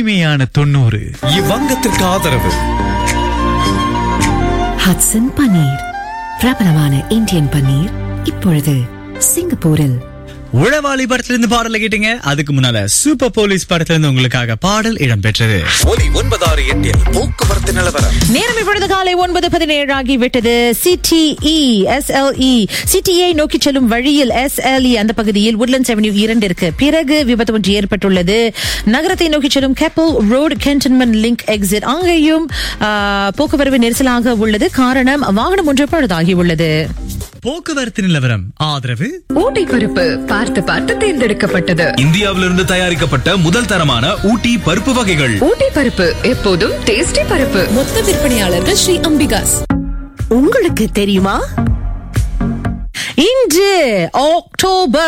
இனிமையான தொண்ணூறு இவ்வங்கத்திற்கு ஆதரவு ஹட்சன் பன்னீர் பிரபலமான இந்தியன் பன்னீர் இப்பொழுது சிங்கப்பூரில் உழவாளி படத்துல இருந்து பாடல கேட்டீங்க அதுக்கு முன்னால சூப்பர் போலீஸ் படத்துல இருந்து உங்களுக்காக பாடல் இடம்பெற்றது ஒலி ஒன்பதாறு எட்டில் போக்குவரத்து நிலவரம் நேரம் இப்பொழுது காலை ஒன்பது பதினேழு ஆகிவிட்டது சிடிஇ எஸ்எல்இ சிடிஐ நோக்கி செல்லும் வழியில் எஸ்எல்இ அந்த பகுதியில் உட்லண்ட்ஸ் அவென்யூ இரண்டிற்கு பிறகு விபத்து ஒன்று ஏற்பட்டுள்ளது நகரத்தை நோக்கி செல்லும் கேப்பல் ரோடு கேன்டன்மெண்ட் லிங்க் எக்ஸிட் அங்கேயும் ஆ, போக்குவரவு நெரிசலாக உள்ளது காரணம் வாகனம் ஒன்று பழுதாகி உள்ளது போக்குவரத்து நிலவரம் ஆதரவு ஊட்டி பருப்பு பார்த்து பார்த்து தேர்ந்தெடுக்கப்பட்டது இந்தியாவிலிருந்து தயாரிக்கப்பட்ட முதல் தரமான ஊட்டி பருப்பு வகைகள் ஊட்டி பருப்பு எப்போதும் டேஸ்டி பருப்பு மொத்த விற்பனையாளர்கள் ஸ்ரீ அம்பிகாஸ் உங்களுக்கு தெரியுமா இன்று அக்டோபர்